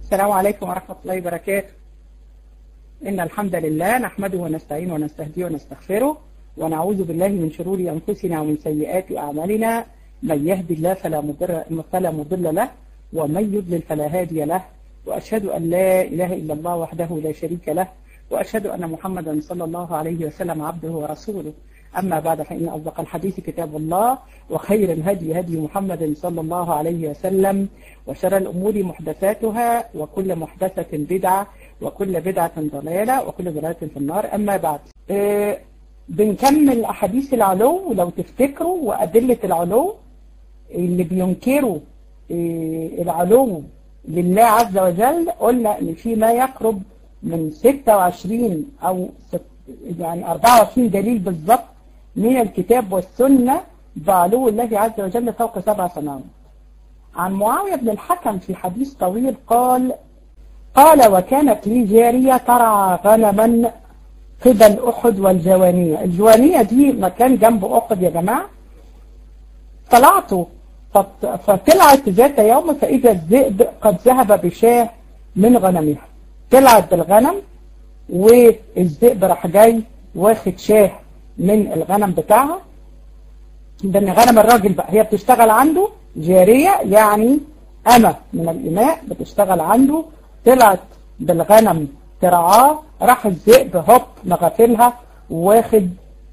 السلام عليكم ورحمة الله وبركاته إن الحمد لله نحمده ونستعين ونستهديه ونستغفره ونعوذ بالله من شرور أنفسنا ومن سيئات أعمالنا من يهدي الله فلا مضل, فلا مضل له ومن يضلل فلا هادي له وأشهد أن لا إله إلا الله وحده لا شريك له وأشهد أن محمدا صلى الله عليه وسلم عبده ورسوله أما بعد فإن أصدق الحديث كتاب الله وخير الهدي هدي محمد صلى الله عليه وسلم وشر الأمور محدثاتها وكل محدثة بدعة وكل بدعة ضلالة وكل ضلالة في النار أما بعد أه بنكمل أحاديث العلو لو تفتكروا وأدلة العلو اللي بينكروا أه العلو لله عز وجل قلنا ان في ما يقرب من 26 او يعني 24 دليل بالضبط من الكتاب والسنة بعلو الله عز وجل فوق سبع سماوات عن معاوية بن الحكم في حديث طويل قال قال وكانت لي جارية ترعى غنما قبل أحد والجوانية الجوانية دي مكان جنب أحد يا جماعة طلعت فطلعت ذات يوم فإذا الذئب قد ذهب بشاه من غنمها طلعت بالغنم والذئب راح جاي واخد شاه من الغنم بتاعها ده ان غنم الراجل بقى هي بتشتغل عنده جارية يعني أمة من الإماء بتشتغل عنده طلعت بالغنم ترعاه راح الذئب هوب مغفلها واخد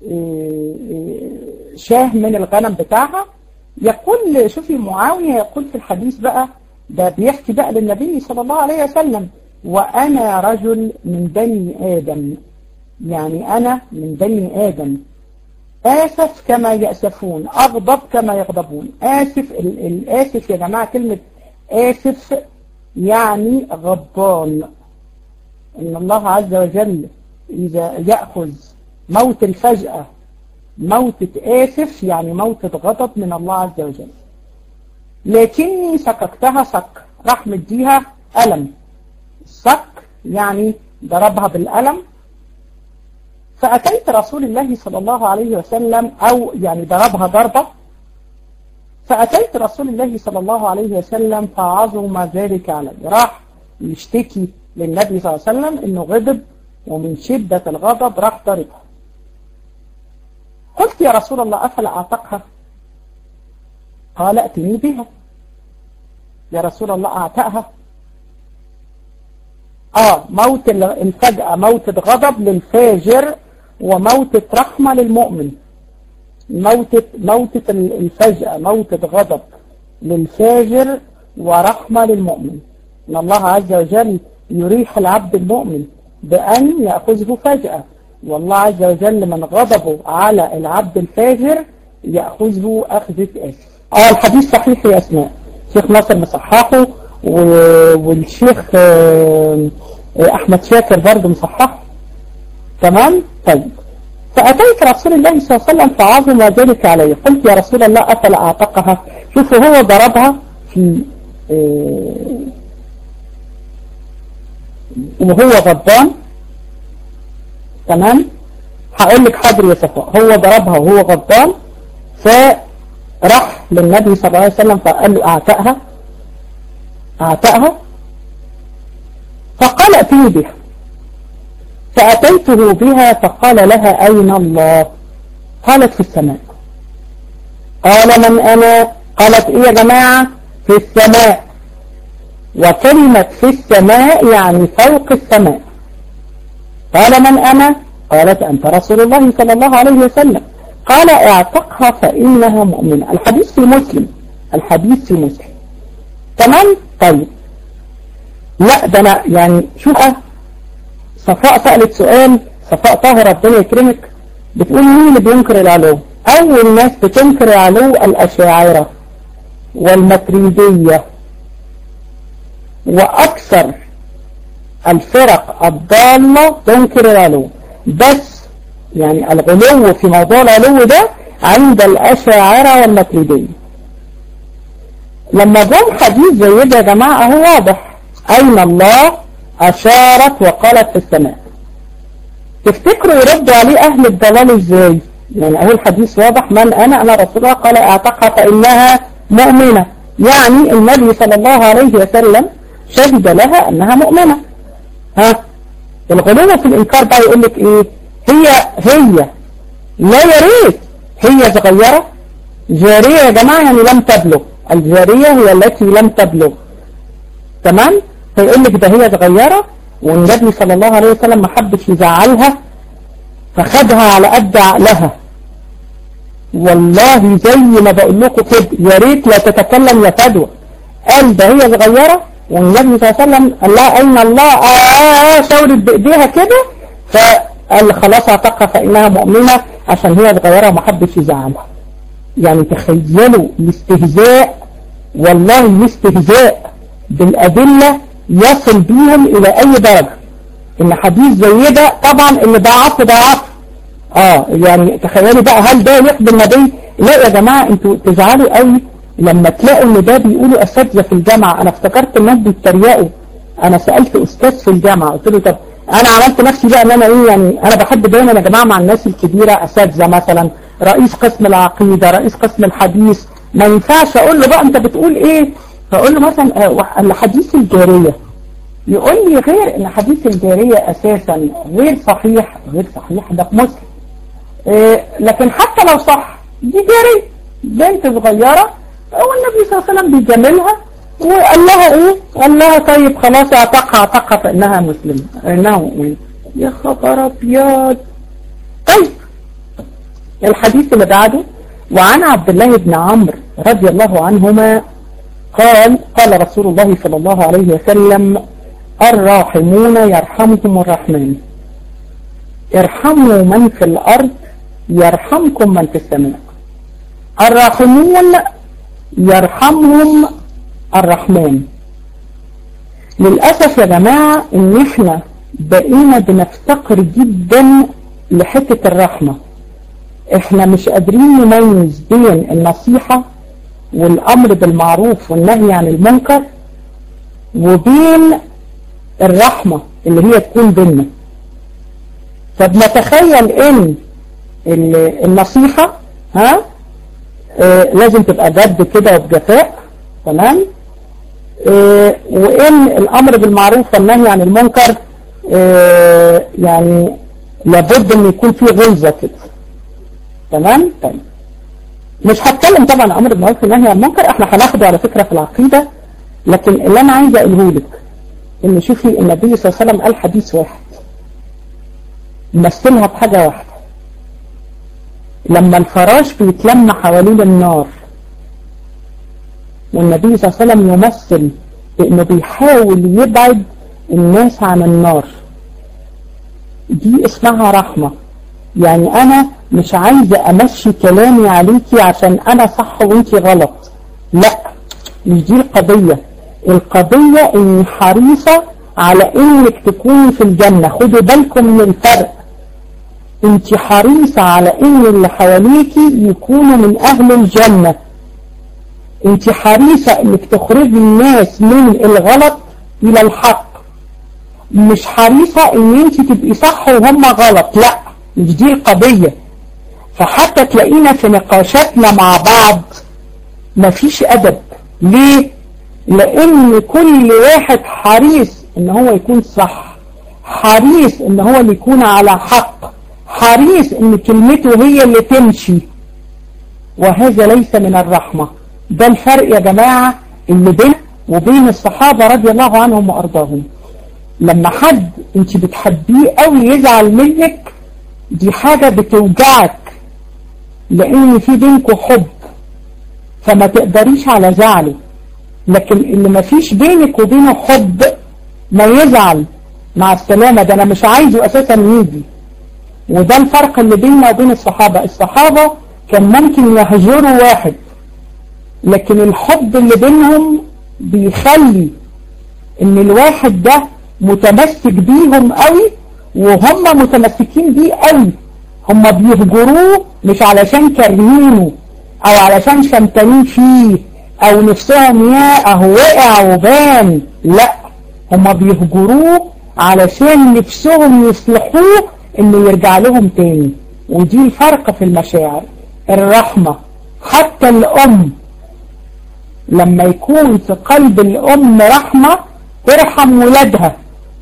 شاه من الغنم بتاعها يقول شوفي معاوية يقول في الحديث بقى ده بيحكي بقى للنبي صلى الله عليه وسلم وأنا رجل من بني آدم يعني أنا من بني آدم آسف كما يأسفون أغضب كما يغضبون آسف الآسف يا جماعة كلمة آسف يعني غضبان إن الله عز وجل إذا يأخذ موت الفجأة موتة آسف يعني موتة غضب من الله عز وجل لكني سككتها سك راح مديها ألم السك يعني ضربها بالألم فأتيت رسول الله صلى الله عليه وسلم أو يعني ضربها ضربة فأتيت رسول الله صلى الله عليه وسلم فعظم ذلك علي راح يشتكي للنبي صلى الله عليه وسلم انه غضب ومن شدة الغضب راح ضربها قلت يا رسول الله أفلا أعتقها قال ائتني بها يا رسول الله أعتقها آه موت الفجأة موت غضب للفاجر وموتة رحمة للمؤمن موتة, موتة الفجأة موتة غضب للفاجر ورحمة للمؤمن إن الله عز وجل يريح العبد المؤمن بأن يأخذه فجأة والله عز وجل من غضبه على العبد الفاجر يأخذه أخذة آسف اه الحديث صحيح يا أسماء شيخ ناصر مصححه والشيخ أحمد شاكر برضه مصححه تمام طيب فأتيت رسول الله صلى الله عليه وسلم فعظم ذلك علي قلت يا رسول الله أفلا أعتقها شوفوا هو ضربها في وهو غضبان تمام هقول لك حاضر يا صفاء هو ضربها وهو غضبان فراح للنبي صلى الله عليه وسلم فقال له اعتقها اعتقها فقال اتني بها فأتيته بها فقال لها أين الله قالت في السماء قال من أنا قالت إيه يا جماعة في السماء وكلمة في السماء يعني فوق السماء قال من أنا قالت أنت رسول الله صلى الله عليه وسلم قال اعتقها فإنها مؤمنة الحديث في مسلم الحديث في مسلم تمام طيب لا ده أنا يعني شوف صفاء سألت سؤال صفاء طاهر ربنا يكرمك بتقول مين اللي بينكر العلو أول ناس بتنكر العلو الأشاعرة والمتريدية وأكثر الفرق الضالة تنكر العلو بس يعني الغلو في موضوع العلو ده عند الأشاعرة والمتريدية لما جم حديث زي ده يا جماعة هو واضح أين الله أشارت وقالت في السماء تفتكروا يردوا عليه أهل الضلال إزاي يعني أهو الحديث واضح من أنا أنا رسول الله قال اعتقها فإنها مؤمنة يعني النبي صلى الله عليه وسلم شهد لها انها مؤمنة ها الغلو في الانكار بقى يقول لك ايه هي هي لا يا ريت هي صغيرة جارية يا جماعة يعني لم تبلغ الجارية هي التي لم تبلغ تمام فيقول لك ده هي صغيرة والنبي صلى الله عليه وسلم ما حبش يزعلها فخدها على قد عقلها والله زي ما بقول لكم كده يا ريت لا تتكلم يا فدوى قال ده هي صغيرة والنبي صلى الله عليه وسلم قال لها أين الله آه, آه, آه شاورت بإيديها كده فقال خلاص اعتقها فإنها مؤمنة عشان هي صغيرة وما حبش يزعلها يعني تخيلوا الاستهزاء والله الاستهزاء بالأدلة يصل بيهم إلى أي درجة إن حديث زي ده طبعا اللي ضعف ضعف اه يعني تخيلوا بقى هل ده يقبل النبي لا يا جماعة انتوا تزعلوا قوي لما تلاقوا ان ده بيقولوا اساتذه في الجامعة انا افتكرت الناس بيتريقوا انا سألت استاذ في الجامعة قلت له طب انا عملت نفسي بقى ان انا ايه يعني انا بحب دايما يا جماعة مع الناس الكبيرة اساتذه مثلا رئيس قسم العقيدة رئيس قسم الحديث ما ينفعش اقول له بقى انت بتقول ايه فاقول له مثلا آه الحديث الجارية يقول لي غير ان حديث الجارية اساسا غير صحيح غير صحيح ده في مسلم إيه لكن حتى لو صح دي جارية بنت صغيرة هو النبي صلى الله عليه وسلم بيجاملها وقال لها ايه قال لها طيب خلاص اعتقها اعتقها فانها مسلمة انها مؤمنة يا خبر ابيض طيب الحديث اللي بعده وعن عبد الله بن عمرو رضي الله عنهما قال قال رسول الله صلى الله عليه وسلم الراحمون يرحمهم الرحمن ارحموا من في الأرض يرحمكم من في السماء الراحمون يرحمهم الرحمن للأسف يا جماعة ان احنا بقينا بنفتقر جدا لحتة الرحمة احنا مش قادرين نميز بين النصيحة والأمر بالمعروف والنهي عن المنكر وبين الرحمة اللي هي تكون بيننا طب نتخيل ان النصيحة ها آه لازم تبقى جد كده وبجفاء تمام آه وان الامر بالمعروف والنهي عن المنكر آه يعني لابد ان يكون فيه غلظة كده تمام طيب مش هتكلم طبعا امر بالمعروف والنهي عن المنكر احنا هناخده على فكرة في العقيدة لكن اللي انا عايزه اقوله لك ان شوفي النبي صلى الله عليه وسلم قال حديث واحد مثلها بحاجة واحدة لما الفراش بيتلم حوالين النار والنبي صلى الله عليه وسلم يمثل بانه بيحاول يبعد الناس عن النار دي اسمها رحمة يعني انا مش عايزة امشي كلامي عليكي عشان انا صح وانتي غلط لا مش دي القضية القضية اني حريصة على انك تكوني في الجنة خدوا بالكم من الفرق انت حريصة على ان اللي حواليكي يكونوا من اهل الجنة انت حريصة انك تخرجي الناس من الغلط الى الحق مش حريصة ان انت تبقي صح وهم غلط لا مش دي القضية فحتى تلاقينا في نقاشاتنا مع بعض مفيش ادب ليه لان كل واحد حريص ان هو يكون صح حريص ان هو اللي يكون على حق حريص ان كلمته هي اللي تمشي وهذا ليس من الرحمة ده الفرق يا جماعة اللي بين وبين الصحابة رضي الله عنهم وارضاهم لما حد انت بتحبيه قوي يزعل منك دي حاجة بتوجعك لان في بينكم حب فما تقدريش على زعله لكن اللي ما فيش بينك وبينه حب ما يزعل مع السلامة ده انا مش عايزه اساسا يجي وده الفرق اللي بيننا وبين الصحابة الصحابة كان ممكن يهجروا واحد لكن الحب اللي بينهم بيخلي ان الواحد ده متمسك بيهم قوي وهم متمسكين بيه قوي هم بيهجروه مش علشان كارهينه او علشان شمتانين فيه او نفسهم يا اهو وقع وبان لا هم بيهجروه علشان نفسهم يصلحوه انه يرجع لهم تاني ودي الفرق في المشاعر الرحمة حتى الام لما يكون في قلب الام رحمة ترحم ولادها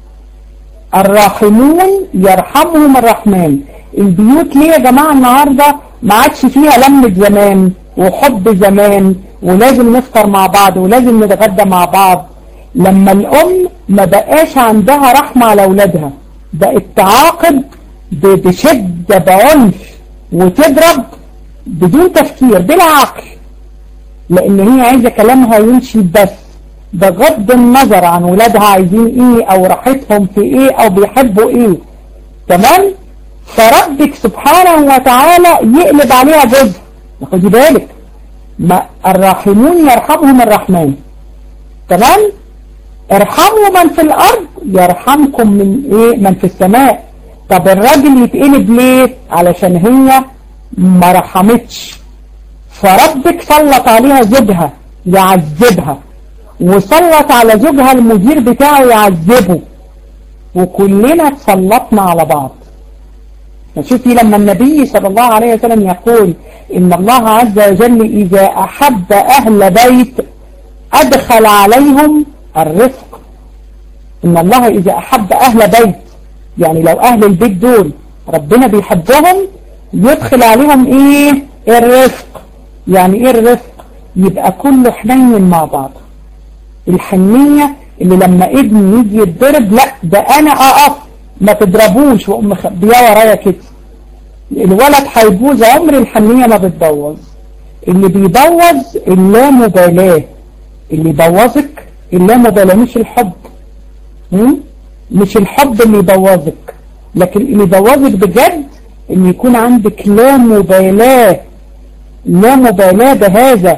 الراحمون يرحمهم الرحمن البيوت ليه يا جماعة النهاردة ما عادش فيها لمة زمان وحب زمان ولازم نفطر مع بعض ولازم نتغدى مع بعض لما الأم ما بقاش عندها رحمة على أولادها بقت تعاقب بشدة بعنف وتضرب بدون تفكير بلا عقل لأن هي عايزة كلامها يمشي بس بغض النظر عن ولادها عايزين ايه او راحتهم في ايه او بيحبوا ايه تمام فربك سبحانه وتعالى يقلب عليها جزء خدي بالك ما الراحمون يرحمهم الرحمن تمام ارحموا من في الارض يرحمكم من ايه من في السماء طب الراجل يتقلب ليه علشان هي ما رحمتش فربك سلط عليها زوجها يعذبها وسلط على زوجها المدير بتاعه يعذبه وكلنا اتسلطنا على بعض شوفي لما النبي صلى الله عليه وسلم يقول إن الله عز وجل إذا أحب أهل بيت أدخل عليهم الرفق إن الله إذا أحب أهل بيت يعني لو أهل البيت دول ربنا بيحبهم يدخل عليهم إيه الرفق يعني إيه الرفق يبقى كله حنين مع بعض الحنية اللي لما ابني يجي يتضرب لا ده انا اقف ما تضربوش واقوم مخبيه ورايا كده الولد هيبوظ عمر الحنية ما بتبوظ اللي بيبوظ اللامبالاة اللي يبوظك اللامبالاة مش الحب هم؟ مش الحب اللي يبوظك لكن اللي يبوظك بجد ان يكون عندك لا مبالاة لا مبالاة بهذا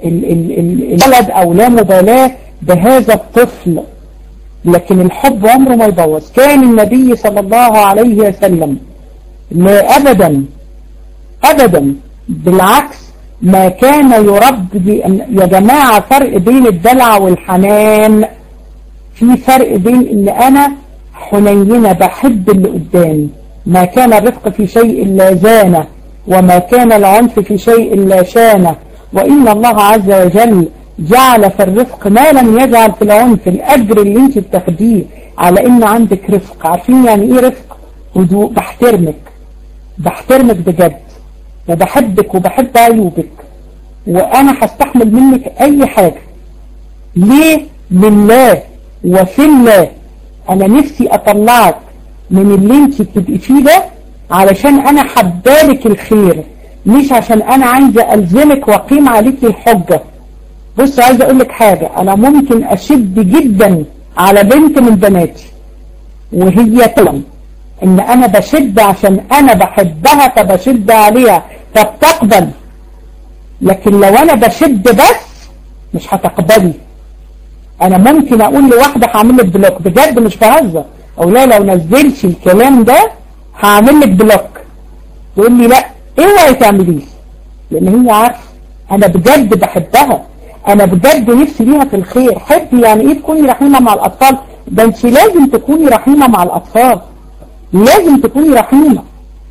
الولد او لا مبالاة بهذا الطفل لكن الحب عمره ما يبوظ كان النبي صلى الله عليه وسلم لا أبدا أبدا بالعكس ما كان يربي يا جماعة فرق بين الدلع والحنان في فرق بين ان انا حنينة بحب اللي قدامي ما كان الرفق في شيء لا زانه وما كان العنف في شيء لا شانه وإن الله عز وجل جعل في الرفق ما لم يجعل في العنف الأجر اللي انت بتاخديه على ان عندك رفق عارفين يعني ايه رفق هدوء بحترمك بحترمك بجد وبحبك وبحب عيوبك وانا هستحمل منك اي حاجة ليه لله وفي الله انا نفسي اطلعك من اللي انت بتبقي فيه ده علشان انا حبالك الخير مش عشان انا عايزة الزمك واقيم عليك الحجة بص عايزة اقول لك حاجة انا ممكن اشد جدا على بنت من بناتي وهي تعلم ان انا بشد عشان انا بحبها فبشد عليها فبتقبل لكن لو انا بشد بس مش هتقبلي انا ممكن اقول لواحدة هعمل لك بلوك بجد مش بهزر او لا لو نزلش الكلام ده هعمل لك بلوك تقول لي لا اوعي تعمليه لان هي عارفه انا بجد بحبها انا بجد نفسي ليها في الخير حبي يعني ايه تكوني رحيمة مع الاطفال ده انت لازم تكوني رحيمة مع الاطفال لازم تكوني رحيمة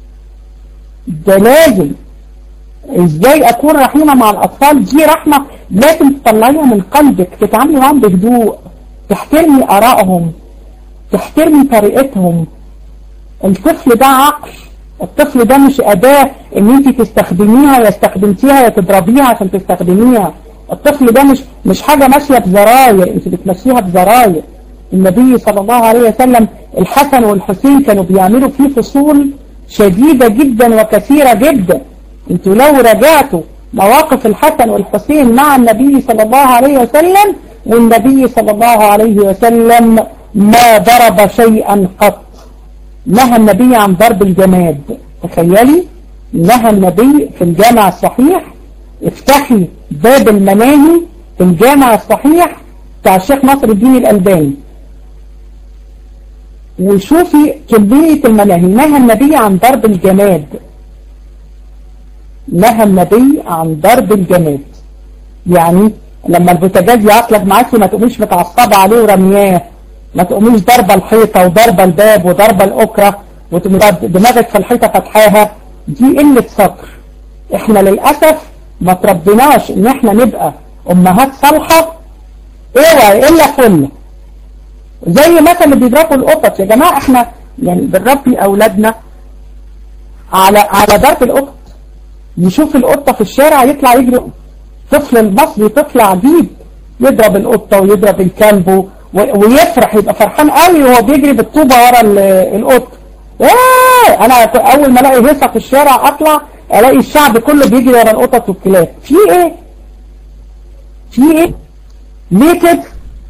ده لازم ازاي اكون رحيمة مع الاطفال دي رحمة لازم تطلعيها من قلبك تتعاملي معاهم بهدوء تحترمي ارائهم تحترمي طريقتهم الطفل ده عقل الطفل ده مش اداة ان انت تستخدميها يا استخدمتيها يا تضربيها عشان تستخدميها الطفل ده مش مش حاجة ماشية بزراير انت بتمشيها بزراير النبي صلى الله عليه وسلم الحسن والحسين كانوا بيعملوا فيه فصول شديدة جدا وكثيرة جدا انتوا لو رجعتوا مواقف الحسن والحسين مع النبي صلى الله عليه وسلم والنبي صلى الله عليه وسلم ما ضرب شيئا قط نهى النبي عن ضرب الجماد تخيلي نهى النبي في الجامع الصحيح افتحي باب المناهي في الجامع الصحيح بتاع الشيخ ناصر الدين الألباني وشوفي كمية المناهي نهى النبي عن ضرب الجماد نهى النبي عن ضرب الجماد يعني لما البوتاجاز يعطلك معاكي ما تقوميش متعصبة عليه ورمياه ما تقوميش ضربة الحيطة وضربة الباب وضربة الأكرة ودماغك في الحيطة فتحاها دي قلة صبر احنا للأسف ما تربيناش ان احنا نبقى امهات صالحة اوعي الا كل زي مثلا اللي بيضربوا القطط يا جماعة احنا يعني بنربي اولادنا على على ضرب القطط يشوف القطة في الشارع يطلع يجري طفل المصري طفل عجيب يضرب القطة ويضرب الكلب ويفرح يبقى فرحان قوي وهو بيجري بالطوبة ورا القط ايه انا اول ما الاقي هيصة في الشارع اطلع الاقي الشعب كله بيجري ورا القطط والكلاب في ايه في ايه ليه كده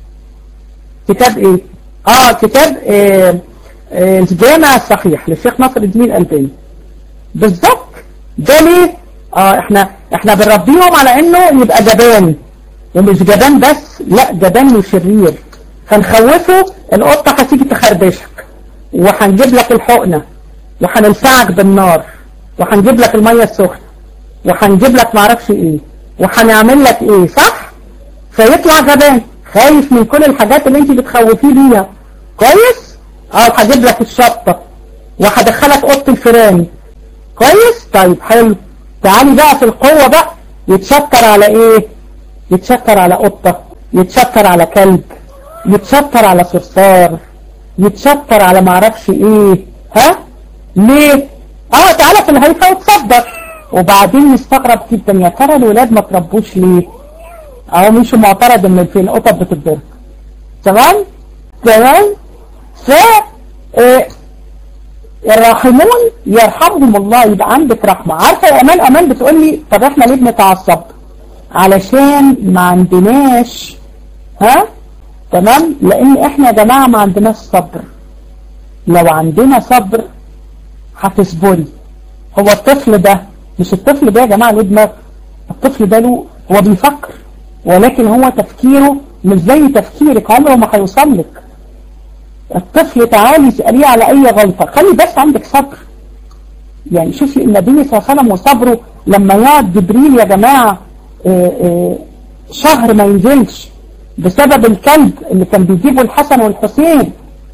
كتاب ايه اه كتاب آه آه الجامع الصحيح للشيخ ناصر الدين الألباني بالظبط ده ليه اه احنا احنا بنربيهم على انه يبقى جبان ومش جبان بس لا جبان وشرير فنخوفه القطة هتيجي تخربشك وهنجيب لك الحقنة وهنلسعك بالنار وهنجيب لك المية السخنة وهنجيب لك معرفش ايه وهنعمل لك ايه صح فيطلع جبان خايف من كل الحاجات اللي انت بتخوفيه بيها كويس اه هجيب لك الشطة وهدخلك اوضه الفيران كويس طيب حلو تعالي بقى في القوة بقى يتشكر على ايه يتشكر على قطة يتشكر على كلب يتشكر على صرصار يتشكر على معرفش ايه ها ليه اه تعالى في الهيفا وتصدق وبعدين نستغرب جدا يا ترى الولاد ما تربوش ليه اهو مش معترض ان في القطط بتتضرب تمام تمام ف اه الراحمون يرحمهم الله يبقى عندك رحمة عارفة يا امان امان بتقول لي طب احنا ليه بنتعصب علشان ما عندناش ها تمام لان احنا يا جماعة ما عندناش صبر لو عندنا صبر هتصبري هو الطفل ده مش الطفل ده يا جماعة ليه دماغ الطفل ده له هو بيفكر ولكن هو تفكيره مش زي تفكيرك عمره ما هيوصل لك الطفل تعالي اسأليه على اي غلطة خلي بس عندك صبر يعني شوفي النبي صلى الله عليه وسلم وصبره لما يقعد جبريل يا جماعة اه اه شهر ما ينزلش بسبب الكلب اللي كان بيجيبه الحسن والحسين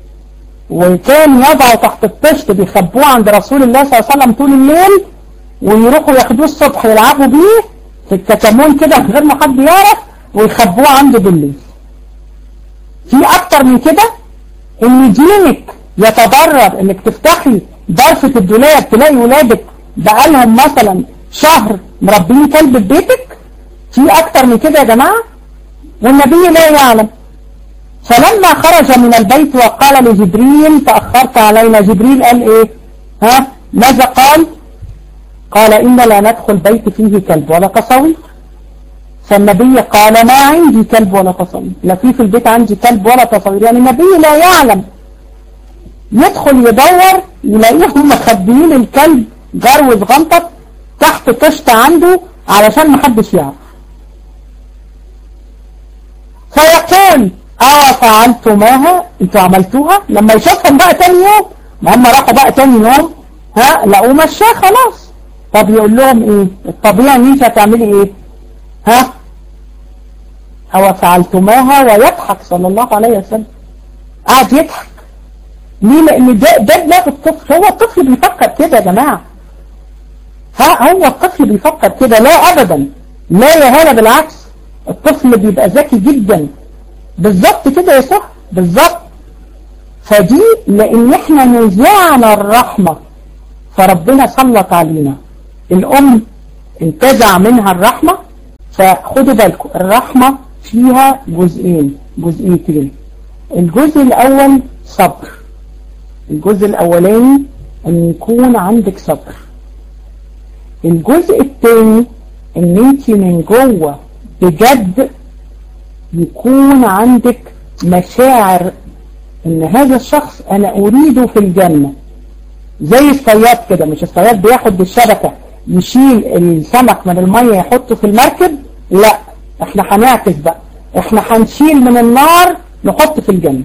وكان يضعه تحت الطشت بيخبوه عند رسول الله صلى الله عليه وسلم طول الليل ويروحوا ياخدوه الصبح يلعبوا بيه في الكتمون كده من غير ما حد يعرف ويخبوه عنده بالليل في اكتر من كده ان دينك يتضرر انك تفتحي ضرفة الدولاب تلاقي ولادك بقالهم مثلا شهر مربين كلب في بيتك في اكتر من كده يا جماعة والنبي لا يعلم فلما خرج من البيت وقال لجبريل تأخرت علينا جبريل قال ايه ها ماذا قال قال إن لا ندخل بيت فيه كلب ولا تصوير فالنبي قال ما عندي كلب ولا تصوير لا في في البيت عندي كلب ولا تصوير يعني النبي لا يعلم يدخل يدور يلاقيهم مخبيين الكلب جروز غنطط تحت طشت عنده علشان محدش يعرف فيقول اه فعلتماها انتوا عملتوها لما يشوفهم بقى تاني يوم ما هم راحوا بقى تاني يوم ها لقوه مشاه خلاص طب يقول لهم ايه الطبيعي ان انت هتعملي ايه ها او فعلتماها ويضحك صلى الله عليه وسلم قاعد يضحك ليه لان ده ده دماغ الطفل هو الطفل بيفكر كده يا جماعه ها هو الطفل بيفكر كده لا ابدا لا يا هلا بالعكس الطفل بيبقى ذكي جدا بالظبط كده يا صح بالظبط فدي لان احنا نزعنا الرحمة فربنا سلط علينا الام انتزع منها الرحمة فخدوا بالكم الرحمة فيها جزئين جزئيتين الجزء الاول صبر الجزء الاولاني ان يكون عندك صبر الجزء الثاني ان انت من جوه بجد يكون عندك مشاعر ان هذا الشخص انا اريده في الجنة زي الصياد كده مش الصياد بياخد بالشبكة يشيل السمك من المية يحطه في المركب لا احنا هنعكس بقى احنا هنشيل من النار نحط في الجنة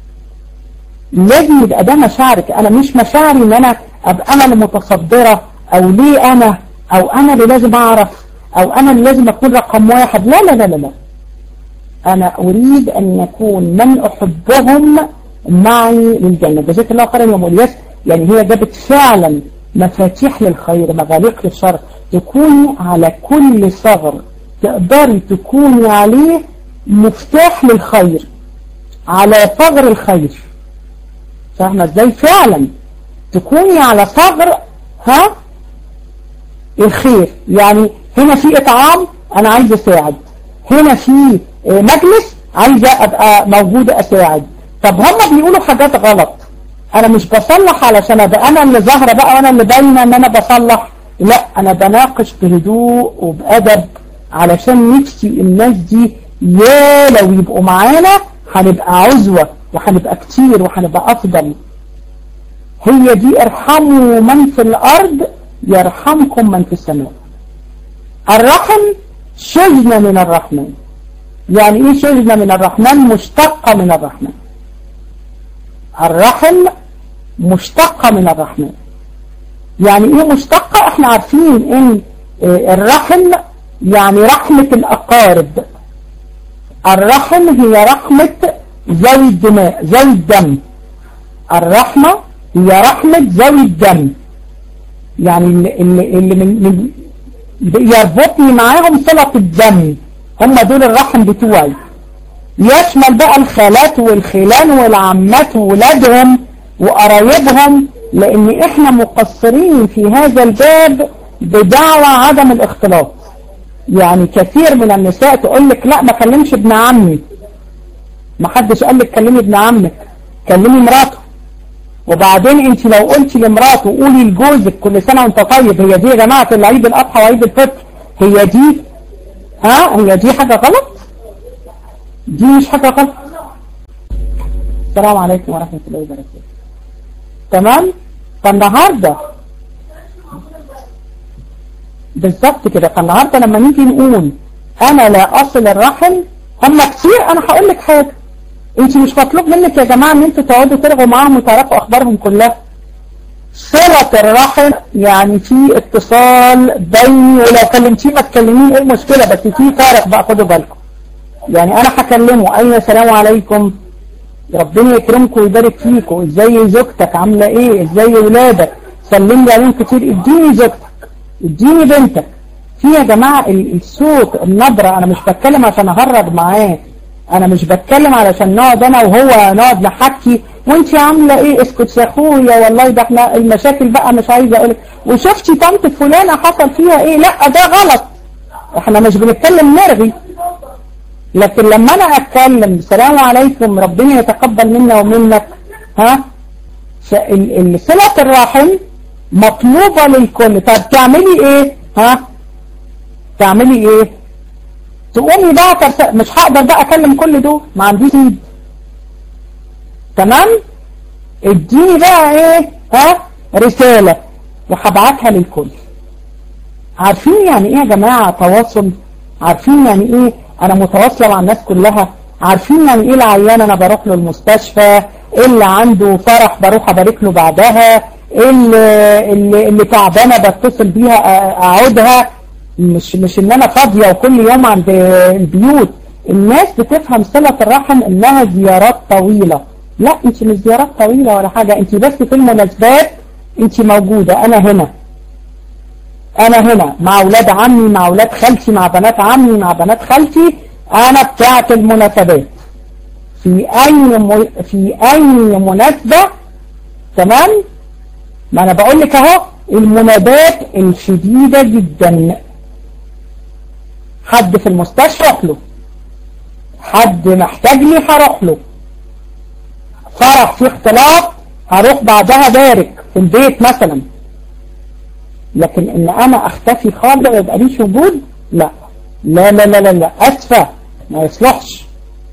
لازم يبقى ده مشاعرك انا مش مشاعري ان انا ابقى انا اللي متصدرة او ليه انا او انا اللي لازم اعرف او انا اللي لازم اكون رقم واحد لا لا لا لا, لا. أنا أريد أن يكون من أحبهم معي للجنة جزاك الله خيرا يا مولياس يعني هي جابت فعلا مفاتيح للخير مغاليق للشر تكوني على كل ثغر تقدري تكوني عليه مفتاح للخير على ثغر الخير فاهمة ازاي فعلا تكوني على ثغر ها الخير يعني هنا في اطعام انا عايز اساعد هنا في مجلس عايزة ابقى موجودة اساعد طب هم بيقولوا حاجات غلط انا مش بصلح علشان ابقى انا اللي ظاهرة بقى وانا اللي باينة ان انا بصلح لا انا بناقش بهدوء وبأدب علشان نفسي الناس دي يا لو يبقوا معانا هنبقى عزوة وهنبقى كتير وهنبقى افضل هي دي ارحموا من في الارض يرحمكم من في السماء الرحم شجنة من الرحمن يعني ايه شجنة من الرحمن مشتقة من الرحمن الرحم مشتقة من الرحمن يعني ايه مشتقة احنا عارفين ان الرحم يعني رحمة الاقارب الرحم هي رحمة ذوي الدماء ذوي الدم الرحمة هي رحمة ذوي الدم يعني اللي, اللي, اللي من, من يربطني معاهم صلة الدم هم دول الرحم بتوعي يشمل بقى الخالات والخلان والعمات وولادهم وقرايبهم لان احنا مقصرين في هذا الباب بدعوى عدم الاختلاط يعني كثير من النساء تقول لك لا ما كلمش ابن عمي ما حدش قال لك كلمي ابن عمك كلمي مراته وبعدين انت لو قلتي لمراته قولي لجوزك كل سنة وانت طيب هي دي يا جماعة العيد الاضحى وعيد الفطر هي دي ها هي دي حاجة غلط دي مش حاجة غلط السلام عليكم ورحمة الله وبركاته تمام فالنهاردة بالظبط كده فالنهاردة لما نيجي نقول انا لا اصل الرحم هم كتير انا هقول لك حاجة انت مش مطلوب منك يا جماعة ان انتوا تقعدوا ترغوا معاهم وتعرفوا اخبارهم كلها صلة الرحم يعني في اتصال بيني ولو كلمتيه ما تكلمين ايه المشكلة بس في فارق بقى خدوا بالكم يعني انا هكلمه اي السلام عليكم ربنا يكرمكم ويبارك فيكم ازاي زوجتك عاملة ايه ازاي ولادك سلم لي عليهم كتير اديني زوجتك اديني بنتك في يا جماعة الصوت النبرة انا مش بتكلم عشان اهرج معاه انا مش بتكلم علشان نقعد انا وهو نقعد نحكي وانت عاملة ايه اسكت يا اخويا والله ده احنا المشاكل بقى مش عايزة اقولك وشفتي طنط فلانة حصل فيها ايه لا ده غلط احنا مش بنتكلم نرغي لكن لما انا اتكلم السلام عليكم ربنا يتقبل منا ومنك ها صلة الرحم مطلوبة للكل طب تعملي ايه ها تعملي ايه تقومي بقى ترس... مش هقدر بقى اكلم كل دول ما عنديش ايد تمام اديني بقى ايه ها رسالة وهبعتها للكل عارفين يعني ايه يا جماعة تواصل عارفين يعني ايه انا متواصلة مع الناس كلها عارفين يعني ايه العيان انا بروح له المستشفى اللي عنده فرح بروح ابارك له بعدها اللي, اللي, اللي تعبانة بتصل بيها اقعدها مش مش ان انا فاضية وكل يوم عند البيوت الناس بتفهم صلة الرحم انها زيارات طويلة لا انت مش زيارات طويلة ولا حاجة انت بس في المناسبات انت موجودة انا هنا انا هنا مع اولاد عمي مع اولاد خالتي مع بنات عمي مع بنات خالتي انا بتاعت المناسبات في اي م... في اي مناسبة تمام ما انا بقول لك اهو المنادات الشديدة جدا حد في المستشفى اروح له حد محتاج لي هروح له فرح في اختلاط هروح بعدها بارك في البيت مثلا لكن ان انا اختفي خالص ويبقى ليش وجود لا لا لا لا لا, لا. اسفة ما يصلحش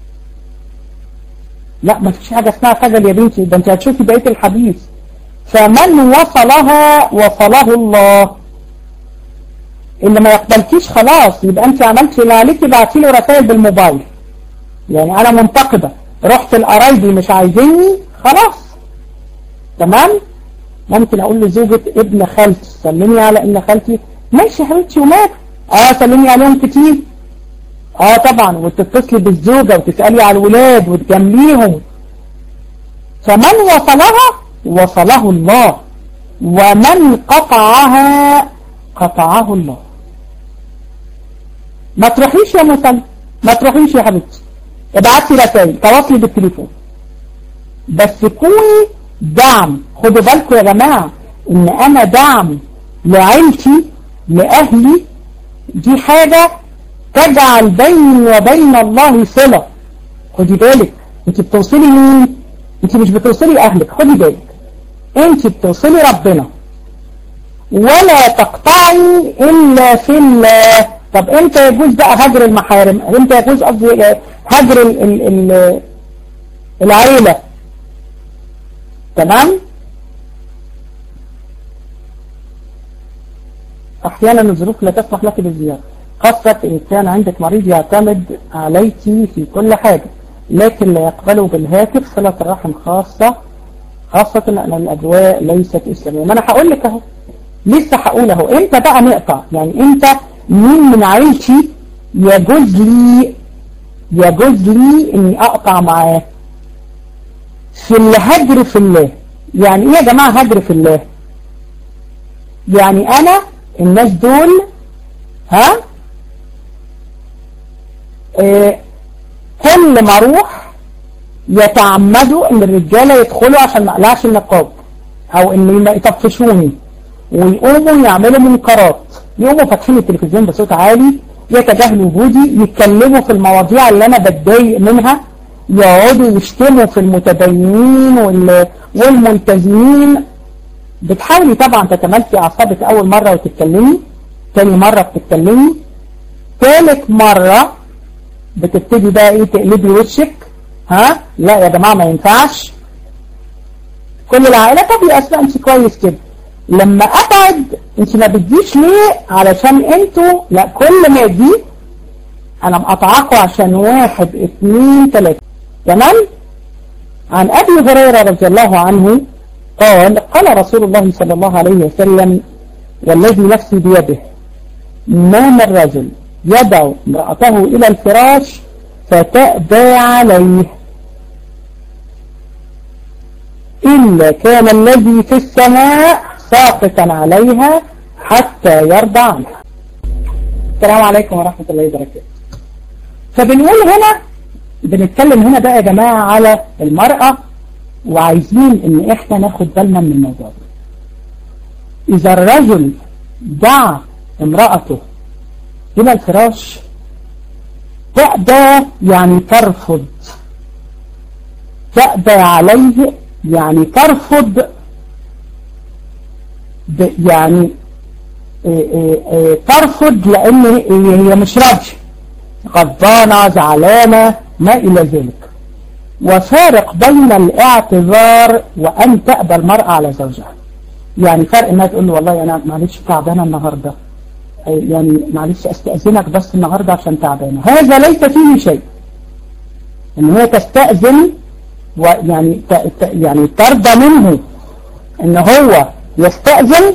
لا ما فيش حاجة اسمها خجل يا بنتي ده انت هتشوفي بقية الحديث فمن وصلها وصله الله اللي ما يقبلكيش خلاص يبقى انت عملتي اللي عليكي بعتي له رسائل بالموبايل يعني انا منتقدة رحت القرايبي مش عايزيني خلاص تمام ممكن اقول لزوجة ابن خالتي سلمي على ابن خالتي ماشي يا حبيبتي ومات اه سلمي عليهم كتير اه طبعا وتتصلي بالزوجة وتسألي على الولاد وتجمليهم فمن وصلها وصله الله ومن قطعها قطعه الله ما تروحيش يا مسلم ما تروحيش يا حبيبتي ابعت لي رسائل تواصلي بالتليفون بس كوني دعم خدوا بالكم يا جماعة ان انا دعم لعيلتي لأهلي دي حاجة تجعل بيني وبين الله صلة خدي بالك انت بتوصلي مين انت مش بتوصلي اهلك خدي بالك انت بتوصلي ربنا ولا تقطعي الا في الله طب امتى يجوز بقى هجر المحارم امتى يجوز قصدي هجر ال ال ال العيلة تمام احيانا الظروف لا تسمح لك بالزيارة خاصة إن كان عندك مريض يعتمد عليك في كل حاجة لكن لا يقبله بالهاتف صلة الرحم خاصة خاصة أن الأجواء ليست إسلامية ما أنا هقول لك أهو لسه هقول أهو إمتى بقى نقطع يعني إمتى مين من عيلتي يجوز لي يجوز لي إني أقطع معاه في الهجر في الله يعني إيه يا جماعة هجر في الله يعني أنا الناس دول ها إيه كل ما اروح يتعمدوا ان الرجالة يدخلوا عشان ما اقلعش النقاب او ان يطفشوني ويقوموا يعملوا منكرات يقوموا فاتحين التلفزيون بصوت عالي يتجاهلوا وجودي يتكلموا في المواضيع اللي انا بتضايق منها يقعدوا يشتموا في المتدينين والملتزمين بتحاولي طبعا تتملكي اعصابك اول مرة وتتكلمي تاني مرة بتتكلمي ثالث مرة بتبتدي بقى ايه تقلبي وشك ها لا يا جماعة ما ينفعش كل العائلة طب يا اسماء انت كويس كده لما ابعد انت ما بتجيش ليه علشان انتوا لا كل ما اجي انا مقطعاكوا عشان واحد اتنين تلاتة تمام عن ابي هريرة رضي الله عنه قال قال رسول الله صلى الله عليه وسلم والذي نفسي بيده ما من رجل يدعو امرأته إلى الفراش فتأبى عليه إلا كان الذي في السماء ساقطا عليها حتى يرضى عنها السلام عليكم ورحمة الله وبركاته فبنقول هنا بنتكلم هنا بقى يا جماعة على المرأة وعايزين ان احنا ناخد بالنا من الموضوع ده اذا الرجل دعا امرأته الى الفراش تأبى يعني ترفض تأبى عليه يعني ترفض يعني ترفض لان هي مش راضيه غضبانه زعلانه ما الى ذلك وفارق بين الاعتذار وان تأبى المرأة على زوجها يعني فرق انها تقول له والله انا معلش تعبانه النهارده يعني معلش استأذنك بس النهاردة عشان تعبانة هذا ليس فيه شيء ان هي تستأذن ويعني يعني ترضى منه ان هو يستأذن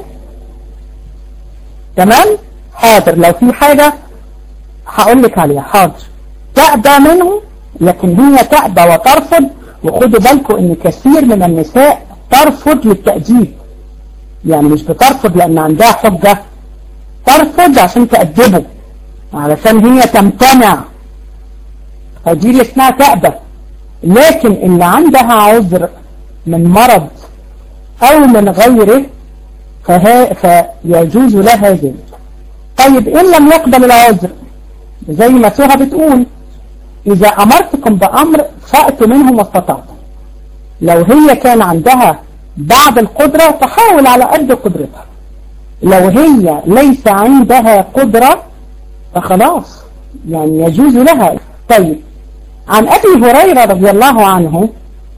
تمام حاضر لو في حاجة هقول لك عليها حاضر تأبى منه لكن هي تأبى وترفض وخدوا بالكم ان كثير من النساء ترفض للتأديب يعني مش بترفض لان عندها حجة ترفض عشان تأدبه علشان هي تمتنع فدي اللي اسمها تأبى لكن اللي عندها عذر من مرض او من غيره فها فيجوز لها ذلك طيب ان لم يقبل العذر زي ما سوها بتقول اذا امرتكم بامر فأتوا منه ما استطعتم لو هي كان عندها بعض القدرة تحاول على قد قدرتها لو هي ليس عندها قدرة فخلاص يعني يجوز لها طيب عن أبي هريرة رضي الله عنه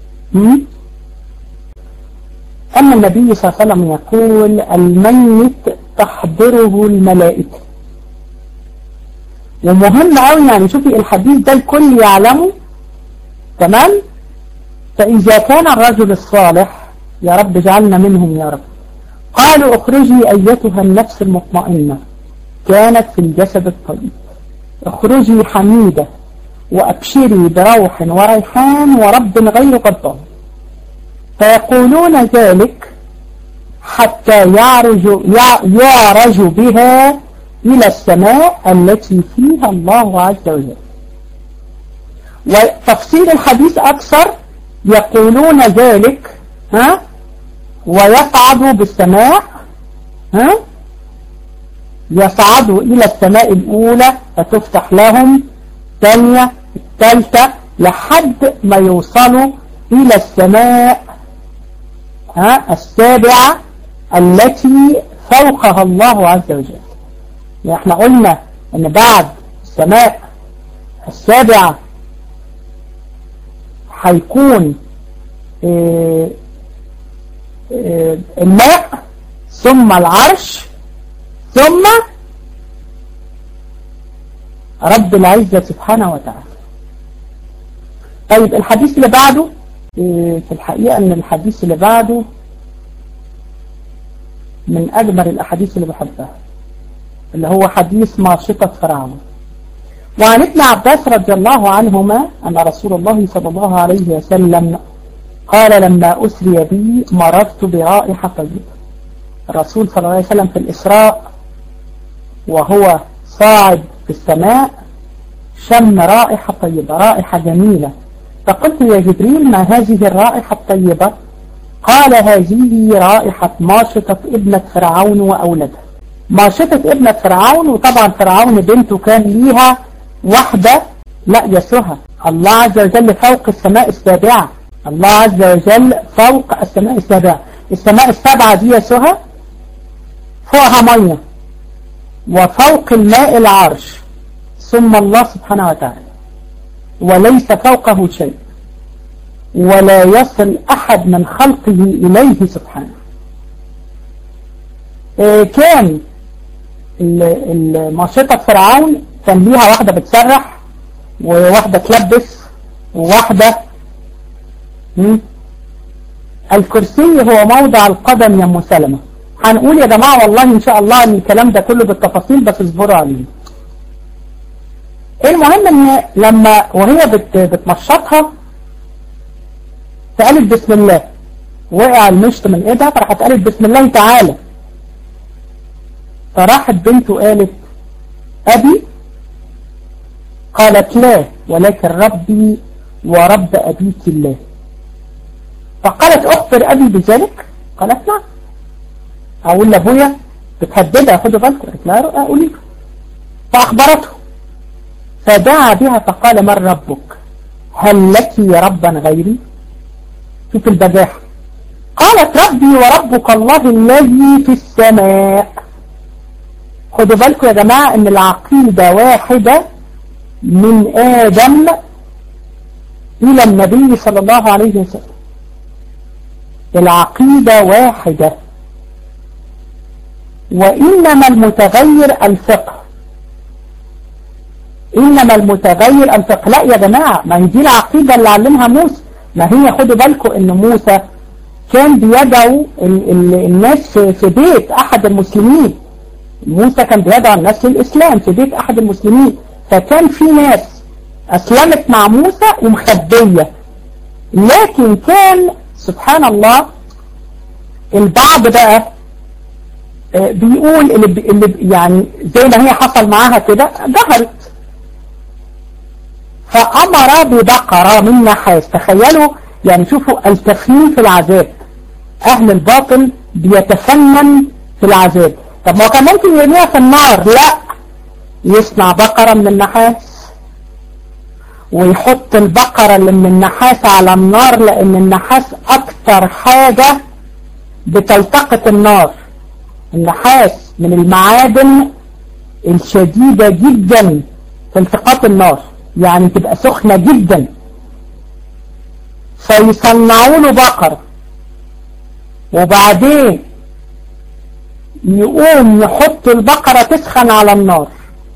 أن النبي صلى الله عليه وسلم يقول الميت تحضره الملائكة ومهم قوي يعني شوفي الحديث ده الكل يعلمه تمام فإذا كان الرجل الصالح يا رب اجعلنا منهم يا رب قالوا اخرجي أيتها النفس المطمئنة كانت في الجسد الطيب اخرجي حميدة وأبشري بروح وريحان ورب غير غضبان فيقولون ذلك حتى يعرج, يعرج بها إلى السماء التي فيها الله عز وجل وتفصيل الحديث أكثر يقولون ذلك ها ويصعدوا بالسماء ها يصعدوا إلى السماء الأولى فتفتح لهم الثانية الثالثة لحد ما يوصلوا إلى السماء ها السابعة التي فوقها الله عز وجل يعني احنا قلنا ان بعد السماء السابعة هيكون اه اه الماء ثم العرش ثم رب العزة سبحانه وتعالى طيب الحديث اللي بعده اه في الحقيقة ان الحديث اللي بعده من أجمل الأحاديث اللي بحبها اللي هو حديث ماشطة فرعون وعن ابن عباس رضي الله عنهما أن رسول الله صلى الله عليه وسلم قال لما أسري بي مررت برائحة طيبة الرسول صلى الله عليه وسلم في الإسراء وهو صاعد في السماء شم رائحة طيبة رائحة جميلة فقلت يا جبريل ما هذه الرائحة الطيبة قال هذه رائحة ماشطة ابنة فرعون وأولادها ماشطة ابنة فرعون وطبعا فرعون بنته كان ليها واحدة لا يسوها الله عز وجل فوق السماء السابعة الله عز وجل فوق السماء السابعة السماء السابعة دي يسوها فوقها مية وفوق الماء العرش ثم الله سبحانه وتعالى وليس فوقه شيء ولا يصل أحد من خلقه إليه سبحانه إيه كان الماشطة فرعون كان ليها واحدة بتسرح وواحدة تلبس وواحدة الكرسي هو موضع القدم يا ام سلمة هنقول يا جماعة والله ان شاء الله ان الكلام ده كله بالتفاصيل بس اصبروا عليه المهم ان لما وهي بت بتمشطها فقالت بسم الله وقع المشط من ايدها فراحت قالت بسم الله تعالى فراحت بنته قالت أبي قالت لا ولكن ربي ورب أبيك الله فقالت أخبر أبي بذلك قالت نعم أقول لأبويا بتهددها خدوا بالكم قالت لا أقولي فأخبرته فدعا بها فقال من ربك هل لك ربا غيري شوف البجاحة قالت ربي وربك الله الذي في السماء خدوا بالكم يا جماعة ان العقيدة واحدة من آدم إلى النبي صلى الله عليه وسلم العقيدة واحدة وإنما المتغير الفقه إنما المتغير الفقه لا يا جماعة ما دي العقيدة اللي علمها موسى ما هي خدوا بالكم ان موسى كان بيدعو ال ال الناس في بيت أحد المسلمين موسى كان بيدعو الناس للإسلام في بيت أحد المسلمين فكان في ناس أسلمت مع موسى ومخبية لكن كان سبحان الله البعض بقى بيقول اللي, اللي يعني زي ما هي حصل معاها كده ظهرت فأمر ببقرة من نحاس تخيلوا يعني شوفوا التفنين في العذاب أهل الباطل بيتفنن في العذاب طب ما كان ممكن يرميها في النار لا يصنع بقرة من النحاس ويحط البقرة اللي من النحاس على النار لأن النحاس أكتر حاجة بتلتقط النار النحاس من المعادن الشديدة جدا في التقاط النار يعني تبقى سخنة جدا فيصنعوا له بقرة وبعدين يقوم يحط البقرة تسخن على النار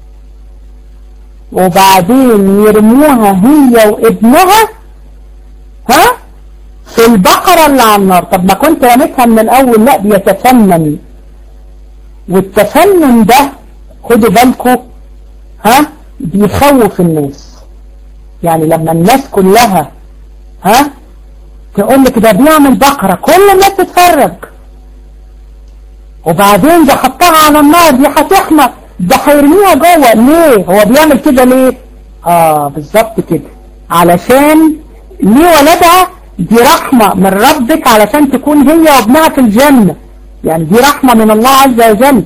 وبعدين يرموها هي وابنها ها في البقرة اللي على النار طب ما كنت رميتها من الأول لا بيتفنن والتفنن ده خدوا بالكم ها بيخوف الناس يعني لما الناس كلها ها تقول لك ده بيعمل بقرة كل الناس تتفرج وبعدين ده حطها على النار دي هتحمى ده هيرميها جوه ليه هو بيعمل كده ليه اه بالظبط كده علشان ليه ولدها دي رحمة من ربك علشان تكون هي وابنها في الجنة يعني دي رحمة من الله عز وجل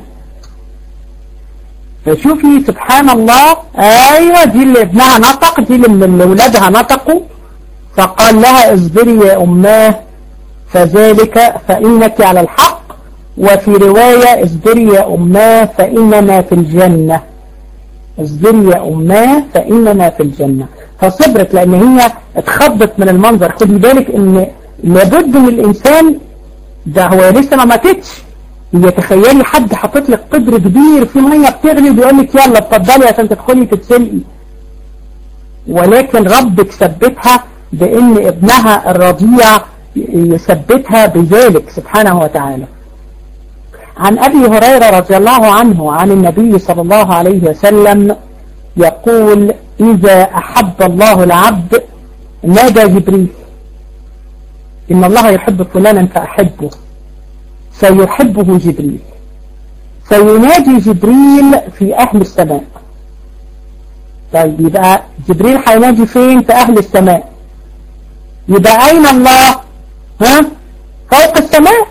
فشوفي سبحان الله ايوه دي اللي ابنها نطق دي اللي ولادها نطقوا فقال لها اصبري يا اماه فذلك فانك على الحق وفي رواية اصبري يا اماه فاننا في الجنة اصبري يا اماه فاننا في الجنة فصبرت لان هي اتخضت من المنظر خدي بالك ان لابد من الانسان ده هو لسه ما ماتتش هي تخيلي حد حاطط لك قدر كبير في ميه بتغلي بيقول لك يلا اتفضلي عشان تدخلي تتسلقي ولكن ربك ثبتها بان ابنها الرضيع يثبتها بذلك سبحانه وتعالى عن ابي هريره رضي الله عنه عن النبي صلى الله عليه وسلم يقول اذا احب الله العبد نادى جبريل ان الله يحب فلانا فاحبه فيحبه جبريل فينادي جبريل في أهل السماء طيب يبقى جبريل هينادي فين في أهل السماء يبقى أين الله ها فوق السماء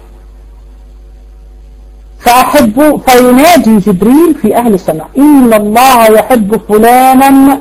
فأحبه فينادي جبريل في أهل السماء إن الله يحب فلانا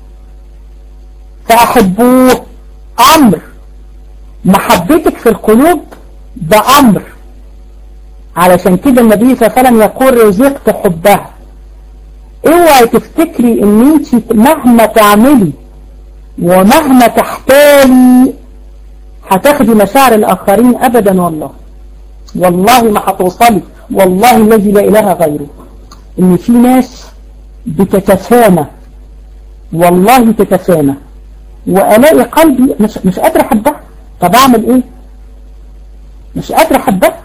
فأحبوه أمر محبتك في القلوب ده أمر علشان كده النبي صلى الله عليه وسلم يقول رزقت حبها اوعي تفتكري ان انت مهما تعملي ومهما تحتالي هتاخدي مشاعر الاخرين ابدا والله والله ما هتوصلي والله الذي لا اله غيره ان في ناس بتتفانى والله تتفانى والاقي قلبي مش مش قادر احبها طب اعمل ايه مش قادر احبها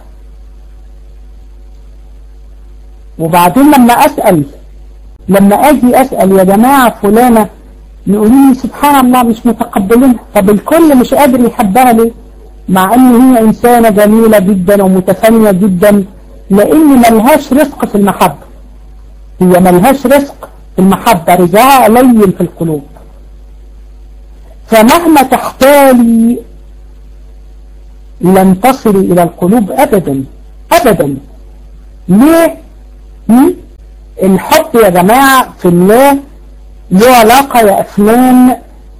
وبعدين لما أسأل لما أجي أسأل يا جماعة فلانة يقولوا لي سبحان الله مش متقبلينها طب الكل مش قادر يحبها ليه مع ان هي إنسانة جميلة جدا ومتفانية جدا لأن ملهاش رزق في المحبة هي ملهاش رزق في المحبة رجاها قليل في القلوب فمهما تحتالي لن تصلي إلى القلوب أبدا أبدا ليه الحب يا جماعة في الله له علاقة يا أفلام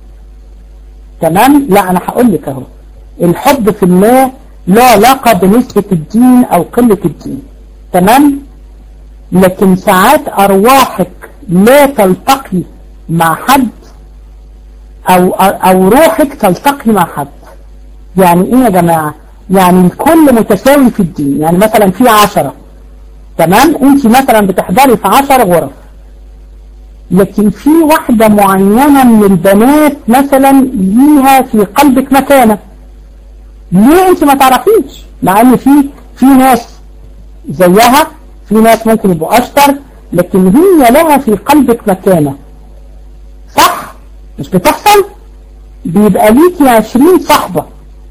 تمام لا أنا هقول لك أهو الحب في الله له علاقة بنسبة الدين أو قلة الدين تمام لكن ساعات أرواحك لا تلتقي مع حد أو, أو روحك تلتقي مع حد يعني إيه يا جماعة يعني الكل متساوي في الدين يعني مثلا في عشرة تمام انت مثلا بتحضري في عشر غرف لكن في واحدة معينة من البنات مثلا ليها في قلبك مكانة ليه انت ما تعرفيش مع ان في في ناس زيها في ناس ممكن يبقوا اشطر لكن هي لها في قلبك مكانة صح مش بتحصل بيبقى ليكي عشرين صحبة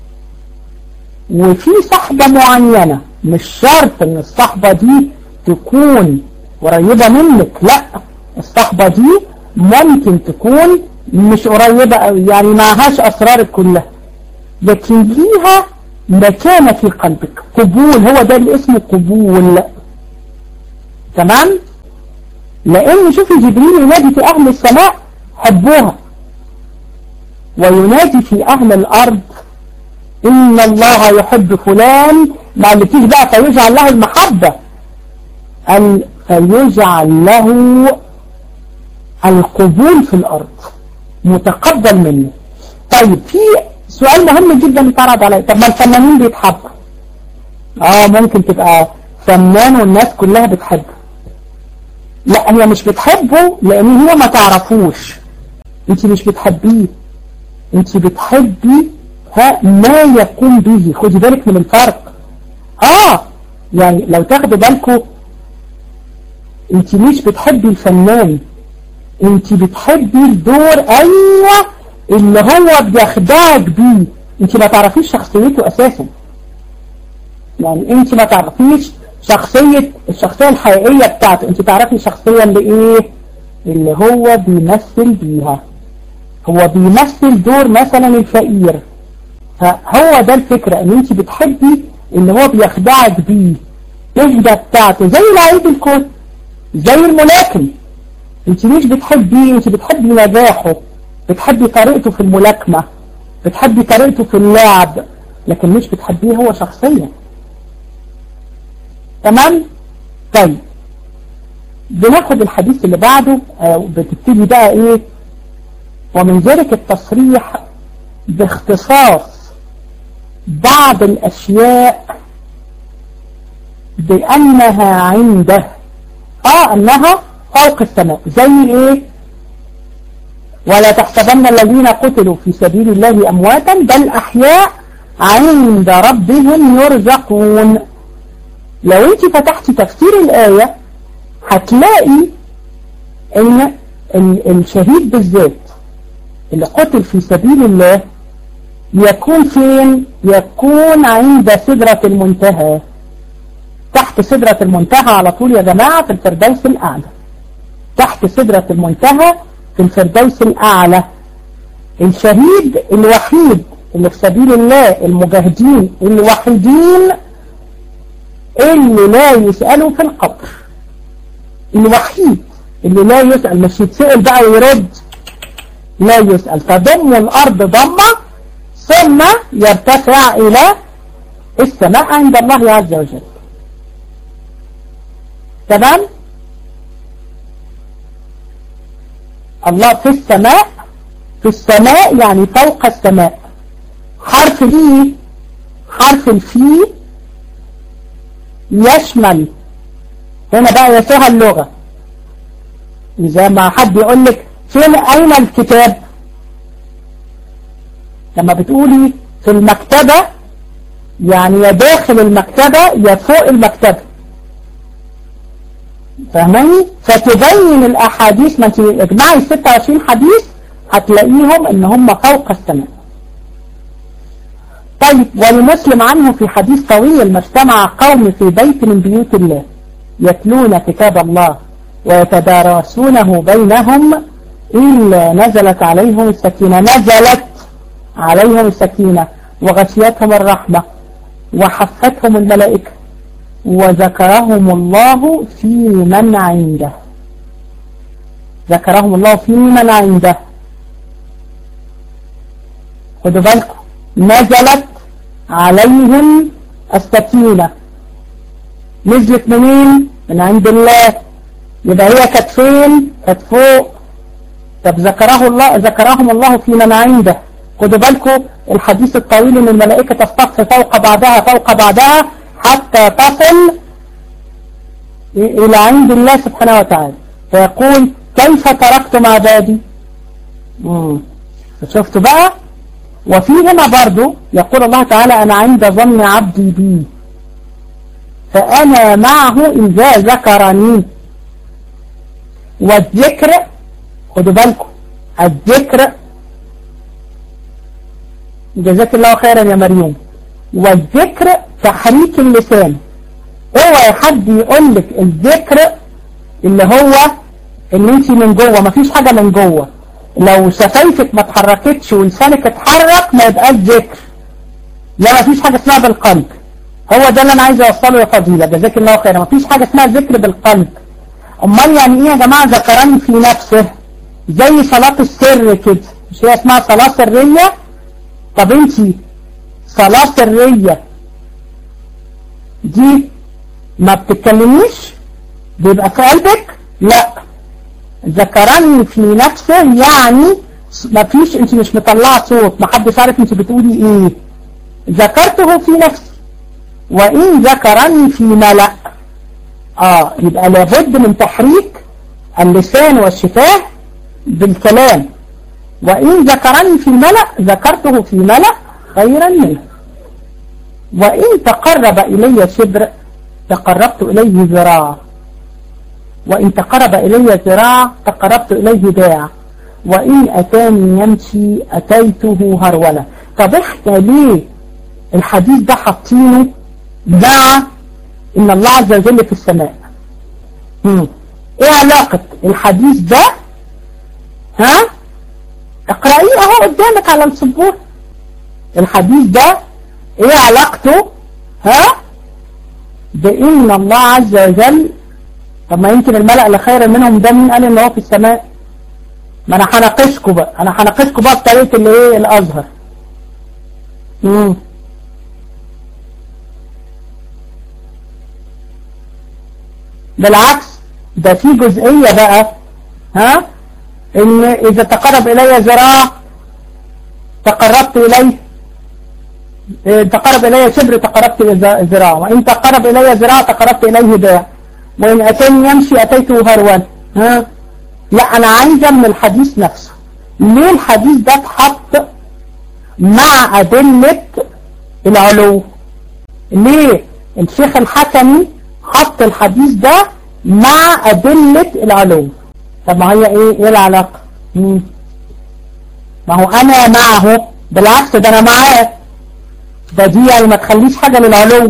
وفي صحبة معينة مش شرط ان الصحبة دي تكون قريبة منك لا الصحبة دي ممكن تكون مش قريبة يعني معهاش اسرارك كلها لكن ليها مكانة في قلبك قبول هو ده اللي اسمه قبول تمام لان شوفي جبريل ينادي في اهل السماء حبوها وينادي في اهل الارض إن الله يحب فلان ما اللي تيجي بقى فيجعل له المحبة أن فيجعل له القبول في الأرض متقبل منه طيب في سؤال مهم جدا اتعرض عليه طب ما الفنانين بيتحبوا اه ممكن تبقى فنان والناس كلها بتحبه لا هي مش بتحبه لان هي ما تعرفوش انت مش بتحبيه انت بتحبي ها ما يقوم به خدي بالك من الفرق اه يعني لو تاخدوا بالكم انت مش بتحبي الفنان انت بتحبي الدور ايوه اللي هو بيخدعك بيه انت ما تعرفيش شخصيته اساسا يعني انت ما تعرفيش شخصية الشخصية الحقيقية بتاعته انت تعرفي الشخصية اللي ايه اللي هو بيمثل بيها هو بيمثل دور مثلا الفقير فهو ده الفكرة ان انت بتحبي ان هو بيخدعك بيه النهدة بتاعته زي لعيب الكورة زي الملاكم انت مش بتحبيه انت بتحبي نجاحه بتحبي طريقته في الملاكمة بتحبي طريقته في اللعب لكن مش بتحبيه هو شخصيا تمام طيب بناخد الحديث اللي بعده بتبتدي بقى ايه ومن ذلك التصريح باختصاص بعض الاشياء بانها عنده اه انها فوق السماء زي ايه ولا تحسبن الذين قتلوا في سبيل الله امواتا بل احياء عند ربهم يرزقون لو انت فتحت تفسير الآية هتلاقي ان الشهيد بالذات اللي قتل في سبيل الله يكون فين يكون عند سدرة المنتهى تحت سدرة المنتهى على طول يا جماعة في الفردوس الأعلى تحت سدرة المنتهى في الفردوس الأعلى الشهيد الوحيد اللي في سبيل الله المجاهدين الوحيدين اللي لا يسألوا في القبر الوحيد اللي لا يسأل مش يتسأل بقى ويرد لا يسأل تضم الأرض ضمة ثم يرتفع إلى السماء عند الله عز وجل تمام الله في السماء في السماء يعني فوق السماء حرف لي حرف الفي يشمل هنا بقى يسوها اللغة إذا ما حد يقول لك فين أين الكتاب لما بتقولي في المكتبة يعني يا داخل المكتبة يا فوق المكتبة فاهماني فتبين الأحاديث ما انت اجمعي 26 حديث هتلاقيهم ان هم فوق السماء طيب ولمسلم عنه في حديث طويل ما اجتمع قوم في بيت من بيوت الله يتلون كتاب الله ويتدارسونه بينهم إلا نزلت عليهم السكينة نزلت عليهم السكينة وغشيتهم الرحمة وحفتهم الملائكة وذكرهم الله في من عنده ذكرهم الله في من عنده خدوا بالكم نزلت عليهم السكينة نزلت منين من عند الله يبقى هي كانت فين كانت فوق طب ذكره الله ذكرهم الله في من عنده خدوا بالكم الحديث الطويل ان الملائكة تصطف فوق بعضها فوق بعضها حتى تصل الى عند الله سبحانه وتعالى فيقول كيف تركتم عبادي شفتوا بقى وفي هنا برضو يقول الله تعالى أنا عند ظن عبدي بي فأنا معه إذا ذكرني والذكر خدوا بالكم الذكر جزاك الله خيرا يا مريم والذكر تحريك اللسان اوعى حد يقول لك الذكر اللي هو ان انت من جوه مفيش حاجة من جوه لو شفايفك ما اتحركتش ولسانك اتحرك ما يبقاش ذكر لا مفيش حاجة اسمها بالقلب هو ده اللي انا عايز اوصله يا فضيلة جزاك الله خيرا مفيش حاجة اسمها ذكر بالقلب امال يعني ايه يا جماعة ذكرني في نفسه زي صلاة السر كده مش هي اسمها صلاة سرية طب انتي صلاة سرية دي ما بتتكلميش بيبقى في قلبك لا ذكرني في نفسه يعني ما فيش انت مش مطلعه صوت ما حدش عارف انت بتقولي ايه ذكرته في نفسي وان ذكرني في ملأ اه يبقى لابد من تحريك اللسان والشفاه بالكلام وإن ذكرني في ملأ ذكرته في ملأ خيرا منه وإن تقرب إلي شبر تقربت إليه ذراع وإن تقرب إلي ذراع تقربت إليه باع وإن أتاني يمشي أتيته هرولة طب احنا ليه الحديث ده حاطينه مع إن الله عز وجل في السماء مم. ايه علاقة الحديث ده ها اقرأيه اهو قدامك على السبورة الحديث ده ايه علاقته ها بان الله عز وجل طب ما يمكن الملأ اللي خير منهم ده مين قال ان هو في السماء ما انا هناقشكم بقى انا هناقشكم بقى بطريقه اللي ايه الازهر امم بالعكس ده في جزئية بقى ها ان اذا تقرب الي ذراع تقربت اليه تقرب الي شبر تقربت ذراع وان تقرب الي ذراع تقربت اليه باع وان اتاني يمشي اتيته هرول ها لا انا عايزه من الحديث نفسه ليه الحديث ده اتحط مع ادله العلو ليه الشيخ الحكمي حط الحديث ده مع أدلة العلو طب ما هي ايه ايه العلاقة مم. ما هو انا معه بالعكس ده انا معاه ده دي يعني ما تخليش حاجة للعلو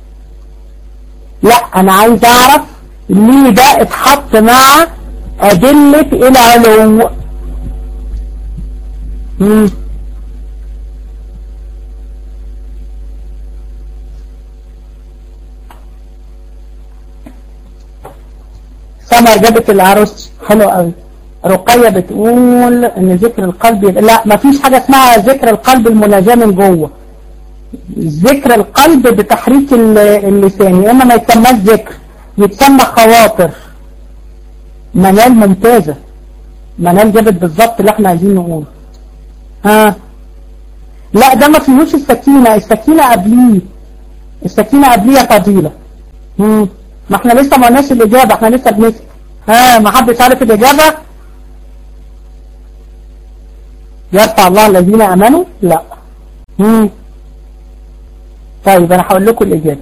لا انا عايز اعرف ليه ده اتحط مع أدلة العلو مم. سمر جابت العروس حلو قوي رقية بتقول ان ذكر القلب يبقى لا مفيش حاجة اسمها ذكر القلب المناجاة من جوه ذكر القلب بتحريك اللسان يا اما ما يتسماش ذكر يتسمى خواطر منال ممتازة منال جابت بالظبط اللي احنا عايزين نقوله ها لا ده ما فيهوش السكينة السكينة قبليه السكينة قبليه فضيلة مم. ما احنا لسه ما قلناش الإجابة احنا لسه بنسأل ها ما حدش عارف الإجابة يرفع الله الذين أمنوا لا مم. طيب أنا هقول لكم الإجابة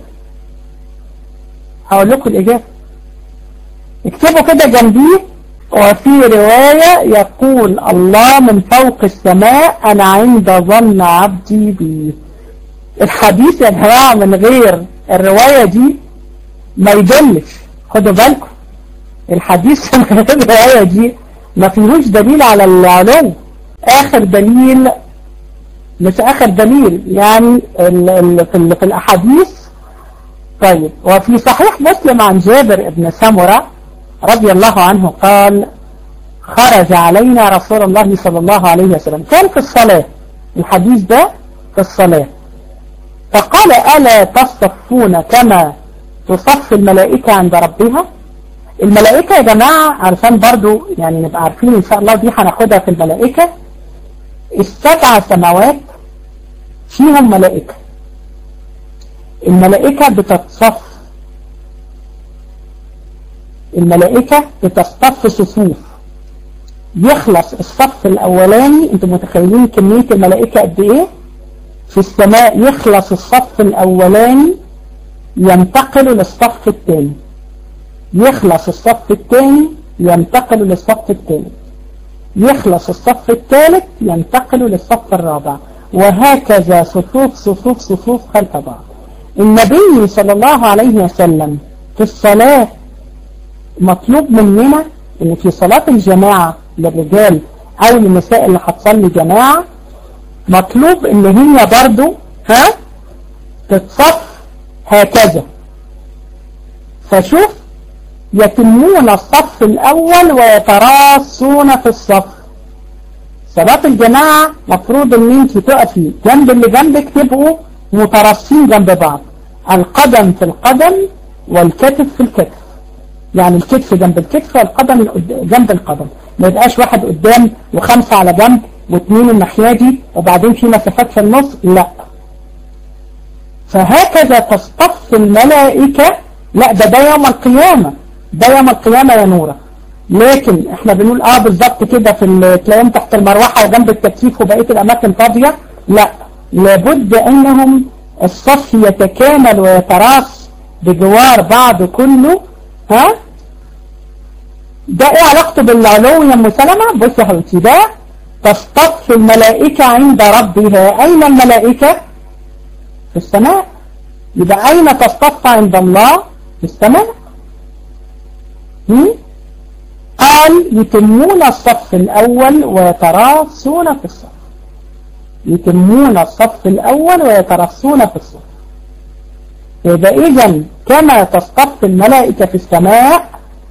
هقول لكم الإجابة اكتبوا كده جنبيه وفي رواية يقول الله من فوق السماء أنا عند ظن عبدي بي الحديث يا جماعة من غير الرواية دي ما يدلش خدوا بالكم الحديث من غير الرواية دي ما فيهوش دليل على العلو آخر دليل مش آخر دليل يعني ال ال في, ال في الأحاديث طيب وفي صحيح مسلم عن جابر بن سمرة رضي الله عنه قال خرج علينا رسول الله صلى الله عليه وسلم كان في الصلاة الحديث ده في الصلاة فقال ألا تصفون كما تصف الملائكة عند ربها الملائكة يا جماعة علشان برضو يعني نبقى عارفين إن شاء الله دي هناخدها في الملائكة السبع سماوات فيهم ملائكة الملائكة بتتصف الملائكة بتصطف صفوف يخلص الصف الأولاني انتم متخيلين كمية الملائكة قد ايه في السماء يخلص الصف الأولاني ينتقل للصف الثاني يخلص الصف الثاني ينتقل للصف الثالث يخلص الصف الثالث ينتقل للصف الرابع وهكذا صفوف صفوف صفوف خلف بعض النبي صلى الله عليه وسلم في الصلاة مطلوب مننا ان في صلاة الجماعة للرجال او للنساء اللي هتصلي جماعة مطلوب ان هي برضو ها تتصف هكذا فشوف يتمون الصف الاول ويتراصون في الصف صلاة الجماعة مفروض ان انت تقفي جنب اللي جنبك تبقوا متراصين جنب بعض القدم في القدم والكتف في الكتف يعني الكتف جنب الكتف والقدم جنب القدم ما يبقاش واحد قدام وخمسة على جنب واثنين الناحية دي وبعدين في مسافات في النص لا فهكذا تصطف الملائكة لا ده ده يوم القيامة ده يوم القيامة يا نورة لكن احنا بنقول اه بالظبط كده في تلاقيهم تحت المروحة وجنب التكييف وبقية الاماكن فاضية لا لابد انهم الصف يتكامل ويتراص بجوار بعض كله ها ده ايه علاقته بالعلو يا ام سلمة بص يا حبيبتي ده تصطف الملائكة عند ربها اين الملائكة في السماء يبقى اين تصطف عند الله في السماء هم؟ قال يتمون الصف الأول ويتراصون في الصف يتمون الصف الأول ويترصون في الصف يبقى إذا كما تصطف الملائكة في السماء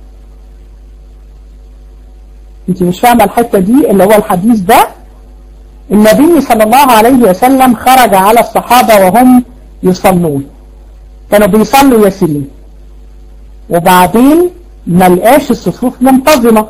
انت مش فاهمة الحتة دي اللي هو الحديث ده النبي صلى الله عليه وسلم خرج على الصحابة وهم يصلون كانوا بيصلوا ياسين وبعدين ما لقاش الصفوف منتظمة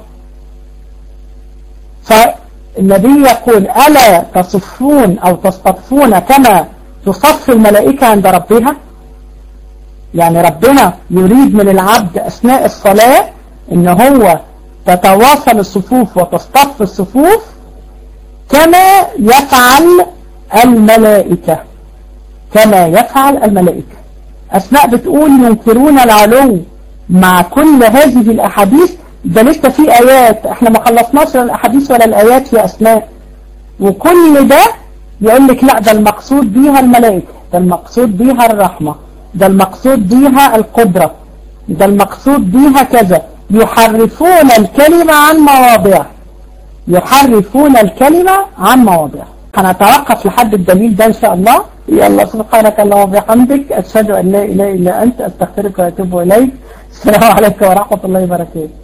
فالنبي يقول ألا تصفون أو تصطفون كما تصف الملائكة عند ربها يعني ربنا يريد من العبد أثناء الصلاة إن هو تتواصل الصفوف وتصطف الصفوف كما يفعل الملائكة كما يفعل الملائكة أسماء بتقول ينكرون العلو مع كل هذه الأحاديث ده لسه في آيات احنا ما خلصناش الأحاديث ولا الآيات يا أسماء وكل ده يقول لك لا ده المقصود بيها الملائكة ده المقصود بيها الرحمة ده المقصود بيها القدرة ده المقصود بيها كذا يحرفون الكلمة عن مواضعه يحرفون الكلمة عن مواضعه هنتوقف لحد الدليل ده إن شاء الله يلا سبحانك اللهم وبحمدك أشهد أن لا إله إلا أنت أستغفرك وأتوب إليك السلام عليكم ورحمة الله وبركاته